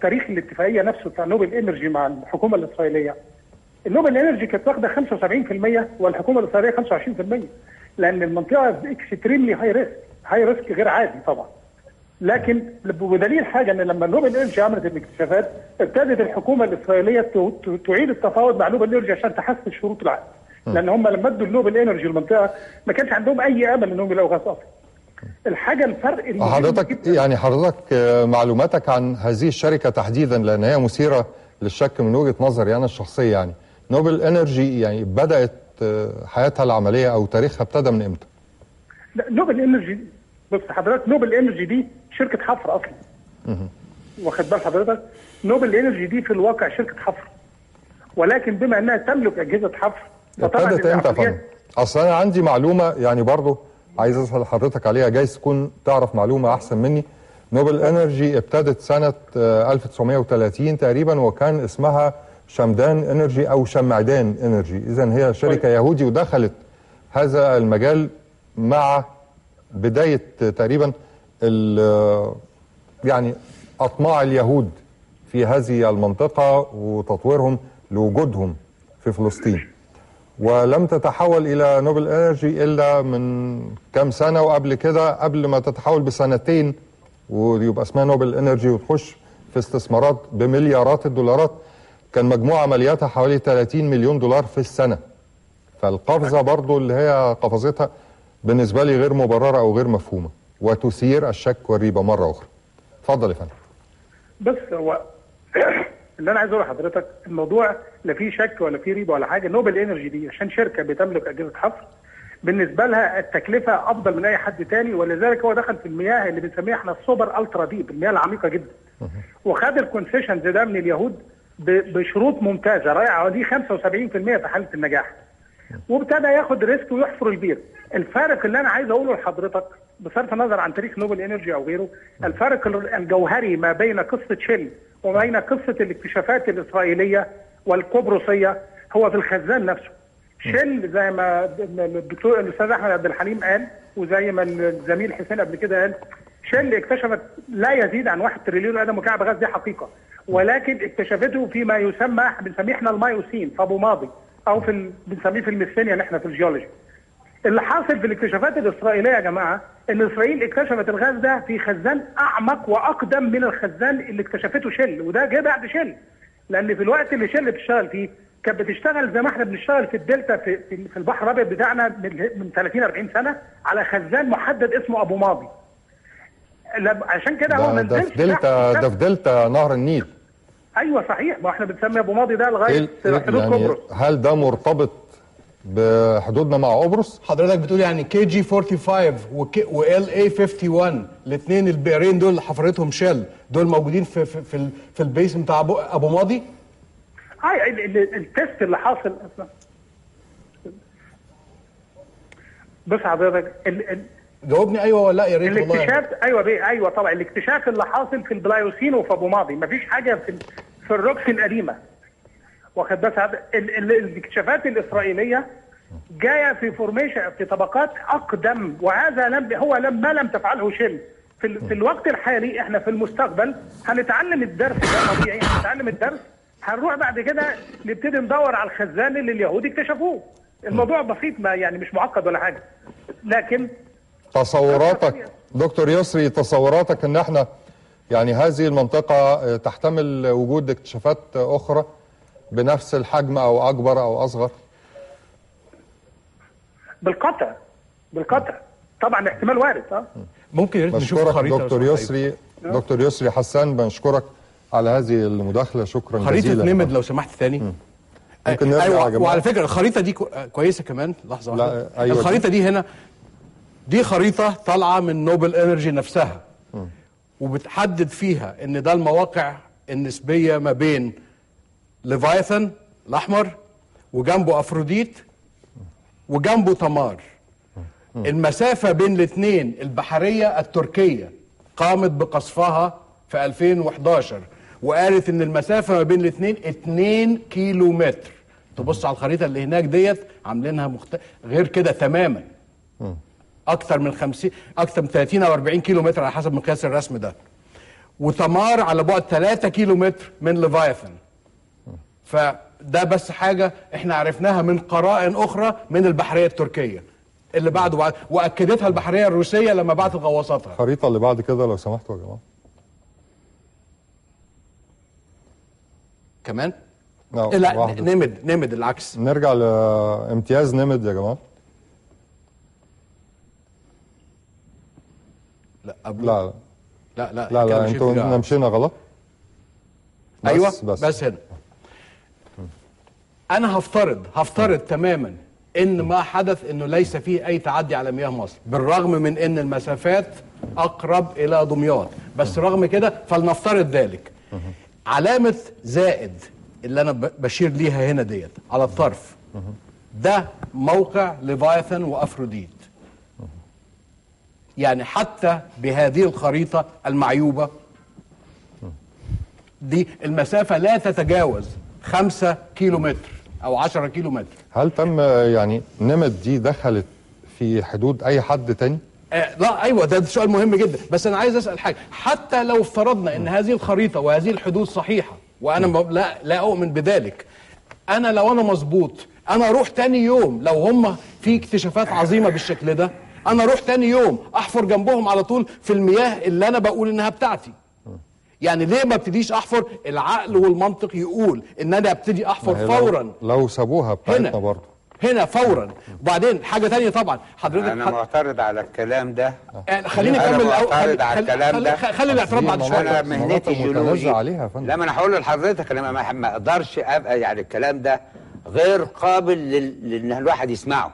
تاريخ الاتفاقيه نفسه بتاع نوبل انرجي مع الحكومه الاسرائيليه النوبل انرجي كانت واخده 75% والحكومه الاسرائيليه 25% لان المنطقه اكستريملي هاي ريسك هاي ريسك غير عادي طبعا لكن بدليل حاجه ان لما نوبل انرجي عملت الاكتشافات ابتدت الحكومه الاسرائيليه ت- ت- تعيد التفاوض مع نوبل انرجي عشان تحسن شروط العقد لان هم لما ادوا النوبل انرجي المنطقه ما كانش عندهم اي امل انهم يلاقوا غاز اصلا الحاجه الفرق المهم حضرتك جداً- يعني حضرتك آه، معلوماتك عن هذه الشركه تحديدا لان هي مثيره للشك من وجهه نظري انا الشخصيه يعني نوبل انرجي يعني بدات آه، حياتها العمليه او تاريخها ابتدى من امتى؟ لا نوبل انرجي بص حضرتك نوبل انرجي دي شركه حفر اصلا واخد بال حضرتك نوبل انرجي دي في الواقع شركه حفر ولكن بما انها تملك اجهزه حفر فطبعا ابتدت امتى يا العمليات- فندم؟ اصل انا عندي معلومه يعني برضو عايز اسال حضرتك عليها جايز تكون تعرف معلومه احسن مني نوبل انرجي ابتدت سنه آه، 1930 تقريبا وكان اسمها شمدان انرجي او شمعدان انرجي اذا هي شركه يهودي ودخلت هذا المجال مع بدايه آه، تقريبا ال- آه، يعني اطماع اليهود في هذه المنطقه وتطويرهم لوجودهم في فلسطين ولم تتحول الى نوبل انرجي الا من كام سنه وقبل كده قبل ما تتحول بسنتين ويبقى اسمها نوبل انرجي وتخش في استثمارات بمليارات الدولارات كان مجموع عملياتها حوالي 30 مليون دولار في السنه فالقفزه برضو اللي هي قفزتها بالنسبه لي غير مبرره او غير مفهومه وتثير الشك والريبه مره اخرى اتفضل يا فندم بص هو اللي انا عايز اقول لحضرتك الموضوع لا فيه شك ولا فيه ريبه ولا حاجه نوبل انرجي دي عشان شركه بتملك اجهزه حفر بالنسبه لها التكلفه افضل من اي حد تاني ولذلك هو دخل في المياه اللي بنسميها احنا السوبر الترا ديب المياه العميقه جدا وخد الكونسيشنز ده من اليهود ب- بشروط ممتازه رائعه ودي 75% في حاله النجاح وابتدى ياخد ريسك ويحفر البير الفارق اللي انا عايز اقوله لحضرتك بصرف النظر عن تاريخ نوبل انرجي او غيره الفارق الجوهري ما بين قصه شيل وبين قصه الاكتشافات الاسرائيليه والقبرصيه هو في الخزان نفسه شيل زي ما الدكتور الاستاذ احمد عبد الحليم قال وزي ما الزميل حسين قبل كده قال شيل اكتشفت لا يزيد عن 1 تريليون قدم مكعب غاز دي حقيقه ولكن اكتشفته فيما يسمى بنسميه احنا المايوسين في ابو ماضي او في ال... بنسميه في الميثانيا احنا في الجيولوجي اللي حاصل في الاكتشافات الاسرائيليه يا جماعه ان اسرائيل اكتشفت الغاز ده في خزان اعمق واقدم من الخزان اللي اكتشفته شل وده جه بعد شل لان في الوقت اللي شل بتشتغل فيه كانت بتشتغل زي ما احنا بنشتغل في الدلتا في في, في البحر الابيض بتاعنا من, من 30 40 سنه على خزان محدد اسمه ابو ماضي لب- عشان كده هو ما ده, ده نزلش في دلتا تحت- ده في دلتا نهر النيل ايوه صحيح ما احنا بنسمي ابو ماضي ده لغايه إيه إيه حدود يعني قبرص هل ده مرتبط بحدودنا مع قبرص؟ حضرتك بتقول يعني كي جي 45 وال اي 51 الاثنين البئرين دول اللي حفرتهم شيل دول موجودين في في في, ال- في البيس بتاع ابو, أبو ماضي هاي ال- ال- التست اللي حاصل اصلا بص حضرتك ال- ال- جاوبني ايوه ولا لا يا ريت والله الاكتشاف ايوه بيه ايوه طبعا الاكتشاف اللي حاصل في البلايوسين وفي ابو ماضي مفيش حاجه في في الروكس القديمه واخد بس هذا- ال- ال- الاكتشافات الاسرائيليه جايه في فورميشن في طبقات اقدم وهذا لم هو لم ما لم تفعله شل في, ال- في الوقت الحالي احنا في المستقبل هنتعلم الدرس ده طبيعي هنتعلم الدرس هنروح بعد كده نبتدي ندور على الخزان اللي اليهود اكتشفوه الموضوع بسيط ما يعني مش معقد ولا حاجه لكن تصوراتك دكتور يسري تصوراتك ان احنا يعني هذه المنطقة آه، تحتمل وجود اكتشافات آه، أخرى بنفس الحجم أو أكبر أو أصغر بالقطع بالقطع طبعا احتمال وارد اه ممكن يا ريت نشوف بشكرك خريطه دكتور لو يسري دكتور يسري حسان بنشكرك على هذه المداخلة شكرا خريطه جزيلا نمد لو سمحت تاني ممكن نرجع يا ايوه جماعة؟ وعلى فكره الخريطه دي كو- آه، كويسه كمان لحظه لا، واحده أيوة دي. الخريطه دي هنا دي خريطه طالعه من نوبل انرجي نفسها وبتحدد فيها ان ده المواقع النسبيه ما بين ليفايثن الاحمر وجنبه افروديت وجنبه تمار المسافه بين الاثنين البحريه التركيه قامت بقصفها في 2011 وقالت ان المسافه ما بين الاثنين 2 كيلو متر تبص على الخريطه اللي هناك ديت عاملينها مخت... غير كده تماما اكتر من 50 اكتر من 30 او 40 كيلو متر على حسب مقياس الرسم ده وتمار على بعد 3 كيلو متر من ليفايثن فده بس حاجة احنا عرفناها من قرائن أخرى من البحرية التركية اللي بعده بعد وأكدتها البحرية الروسية لما بعتت غواصاتها الخريطه اللي بعد كده لو سمحتوا يا جماعه كمان لا, لا واحدة. نمد نمد العكس نرجع لامتياز نمد يا جماعه لا قبل لا لا لا لا, لا, كده لا مشيت انتوا في- مشينا غلط بس ايوه بس, بس, بس هنا انا هفترض هفترض تماما ان ما حدث انه ليس فيه اي تعدي على مياه مصر بالرغم من ان المسافات اقرب الى دمياط بس رغم كده فلنفترض ذلك علامه زائد اللي انا ب- بشير ليها هنا ديت على الطرف ده موقع ليفايثن وافروديت يعني حتى بهذه الخريطه المعيوبه دي المسافة لا تتجاوز خمسة كيلو متر أو عشرة كيلو متر هل تم آه، يعني نمد دي دخلت في حدود اي حد تاني آه لا أيوة ده سؤال مهم جدا بس أنا عايز أسأل حاجة حتى لو افترضنا أن هذه الخريطة وهذه الحدود صحيحة وأنا م- لا, لا أؤمن بذلك أنا لو أنا مظبوط أنا أروح تاني يوم لو هم في اكتشافات عظيمة بالشكل ده أنا أروح تاني يوم أحفر جنبهم على طول في المياه اللي أنا بقول إنها بتاعتي يعني ليه ما ابتديش احفر العقل والمنطق يقول ان انا ابتدي احفر ما هي لو- فورا لو سابوها بتاعتنا هنا برضه هنا فورا وبعدين حاجه تانية طبعا حضرتك انا حد... معترض على الكلام ده آه، خليني أنا اكمل الأول. معترض على الكلام خلي, ده. خلي, خلي الاعتراض بعد دي شويه انا مناطق- مهنتي مناطق جيولوجي متنازع عليها يا فندم. لا ما انا هقول لحضرتك انا ما- ما اقدرش ابقى يعني الكلام ده غير قابل لل- لان الواحد يسمعه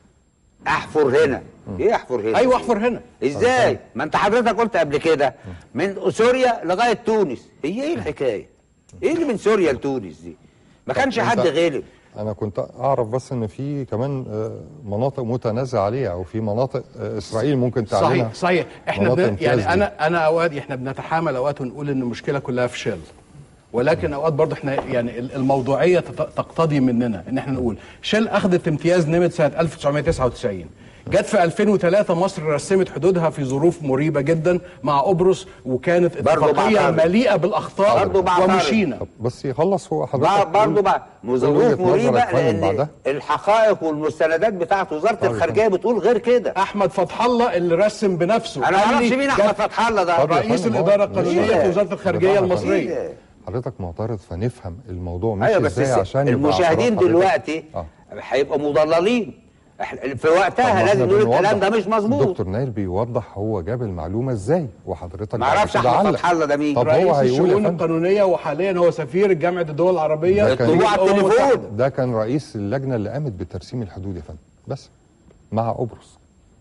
احفر هنا ايه احفر هنا ايوه احفر هنا ازاي ما انت حضرتك قلت قبل كده من سوريا لغايه تونس هي ايه الحكايه ايه اللي من سوريا لتونس دي ما كانش أنت- حد غلب انا كنت اعرف بس ان في كمان آه، مناطق متنازع عليها او في مناطق آه، اسرائيل ممكن تعلنها صحيح صحيح احنا مناطق بن... امتياز يعني دي. انا انا اوقات احنا بنتحامل اوقات ونقول ان المشكله كلها في شيل ولكن اوقات برضه احنا يعني ال- الموضوعيه تت- تقتضي مننا ان احنا نقول شيل اخذت امتياز نمت سنه 1999 جت في 2003 مصر رسمت حدودها في ظروف مريبه جدا مع قبرص وكانت برضه اتفاقيه بعترض. مليئه بالاخطاء برضه بعترض. ومشينا طب بس يخلص هو بع- حضرتك برضه بقى قول ظروف وجهة نظرك مريبه فندم لان بعدها. الحقائق والمستندات بتاعت وزاره طيب، الخارجيه بتقول غير كده احمد فتح الله اللي رسم بنفسه انا ما قال اعرفش لي مين جت احمد فتح الله ده طب يا رئيس فندم، هو- الاداره القانونيه إيه؟ في وزاره الخارجيه بتاعها المصريه إيه؟ حضرتك معترض فنفهم الموضوع ماشي ايوه بس ازاي الس- عشان يبقى المشاهدين اعتراض حضرتك. دلوقتي آه. هيبقوا مضللين إحنا في طب ما وقتها احنا لازم نقول الكلام بنوضح. ده مش مظبوط الدكتور نايل بيوضح هو جاب المعلومه ازاي وحضرتك ما بعد اعرفش كده احمد علق. فتح الله ده مين طب رئيس هو هيقول يا الشؤون فندم القانونيه وحاليا هو سفير جامعه الدول العربيه ده كان- في طلعوا على الأمم التليفون. المتحدة. ده كان رئيس اللجنه اللي قامت بترسيم الحدود يا فندم بس مع قبرص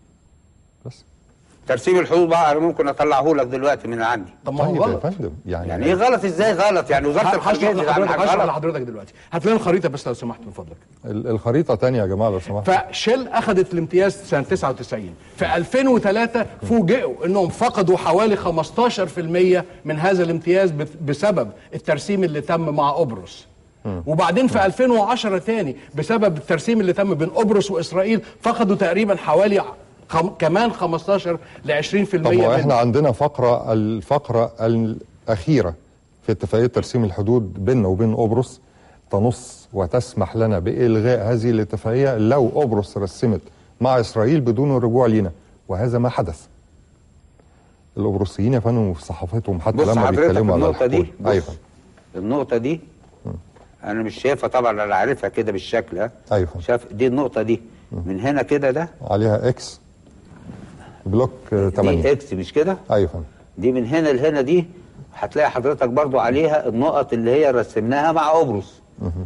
بس ترسيم الحدود بقى انا ممكن اطلعه لك دلوقتي من عندي طب ما طيب هو يا غلط فندم يعني, يعني ايه غلط ازاي غلط يعني وزاره هشرح الخارجيه دي لحضرتك عامله هشرح غلط لحضرتك دلوقتي هات لنا الخريطه بس لو سمحت من فضلك ال- الخريطه تانية يا جماعه لو سمحت فشيل اخذت الامتياز سنه 99 في 2003 فوجئوا انهم فقدوا حوالي 15% من هذا الامتياز بت- بسبب الترسيم اللي تم مع قبرص وبعدين في 2010 تاني بسبب الترسيم اللي تم بين قبرص واسرائيل فقدوا تقريبا حوالي خم كمان 15 ل 20% طب ما احنا منه. عندنا فقره الفقره الاخيره في اتفاقيه ترسيم الحدود بيننا وبين قبرص تنص وتسمح لنا بالغاء هذه الاتفاقيه لو قبرص رسمت مع اسرائيل بدون الرجوع لينا وهذا ما حدث القبرصيين يا فندم وفي صحافتهم حتى بص لما حضرتك بيتكلموا على النقطه دي الحقول بص ايوه النقطه دي انا مش شايفها طبعا انا عارفها كده بالشكل ها أيوة. شايف دي النقطه دي من هنا كده ده عليها اكس بلوك آه، دي 8 اكس مش كده ايوه فندم دي من هنا لهنا دي هتلاقي حضرتك برضو عليها النقط اللي هي رسمناها مع قبرص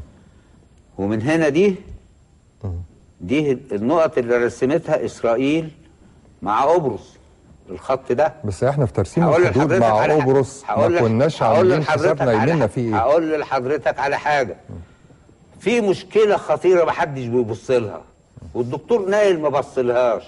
ومن هنا دي دي النقط اللي رسمتها اسرائيل مع قبرص الخط ده بس احنا في ترسيم هقول الحدود لحضرتك مع على ح- قبرص هقول ما لح- كناش هقول عاملين لحضرتك حسابنا على يمنا ح- في ايه هقول لحضرتك على حاجه في مشكله خطيره محدش بيبص لها والدكتور نايل ما بصلهاش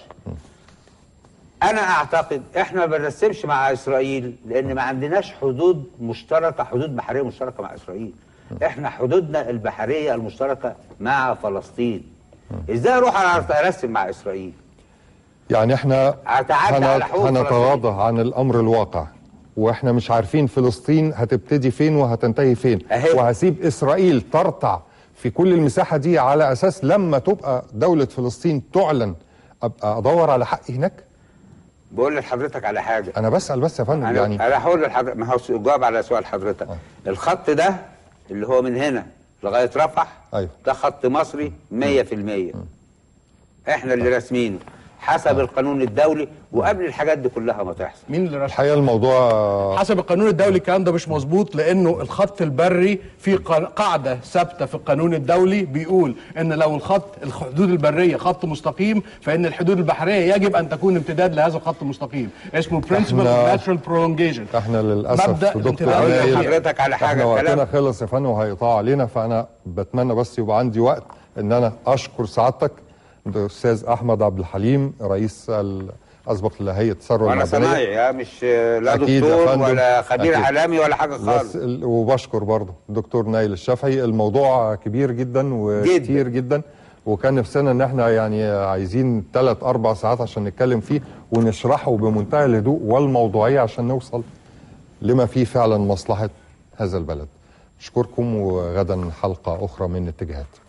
انا اعتقد احنا ما بنرسمش مع اسرائيل لان ما عندناش حدود مشتركه حدود بحريه مشتركه مع اسرائيل احنا حدودنا البحريه المشتركه مع فلسطين ازاي اروح أعرف ارسم مع اسرائيل يعني احنا أتعدى على حقوق هنتغاضى عن الامر الواقع واحنا مش عارفين فلسطين هتبتدي فين وهتنتهي فين أهي. وهسيب اسرائيل ترتع في كل المساحه دي على اساس لما تبقى دوله فلسطين تعلن ابقى ادور على حقي هناك بقول لحضرتك على حاجه انا بسال بس يا فندم انا يعني انا هقول لحضرتك ما هو جواب على سؤال حضرتك الخط ده اللي هو من هنا لغايه رفح أيوه. ده خط مصري 100% احنا اللي راسمينه حسب القانون الدولي وقبل الحاجات دي كلها ما تحصل مين اللي رشح الحقيقه الموضوع حسب القانون الدولي الكلام ده مش مظبوط لانه الخط البري في قا- قاعده ثابته في القانون الدولي بيقول ان لو الخط الحدود البريه خط مستقيم فان الحدود البحريه يجب ان تكون امتداد لهذا الخط المستقيم اسمه برنسبل إحنا- اوف ناتشرال برولونجيشن احنا للاسف مبدأ دكتور الامتداد أقول نايل لحضرتك على حاجة، احنا وقتنا كلام- خلص يا فندم وهيقطع علينا فانا بتمنى بس يبقى عندي وقت ان انا اشكر سعادتك الاستاذ احمد عبد الحليم رئيس الاسبق لهيئه الثروه وانا المعدنيه صنايعي يا مش لا أكيد يا دكتور فندم. ولا خبير أكيد. اعلامي ولا حاجه بس خالص ال- وبشكر برضه الدكتور نايل الشافعي الموضوع كبير جدا وكتير جدا وكان نفسنا ان احنا يعني عايزين ثلاث اربع ساعات عشان نتكلم فيه ونشرحه بمنتهى الهدوء والموضوعيه عشان نوصل لما فيه فعلا مصلحه هذا البلد اشكركم وغدا حلقه اخرى من اتجاهات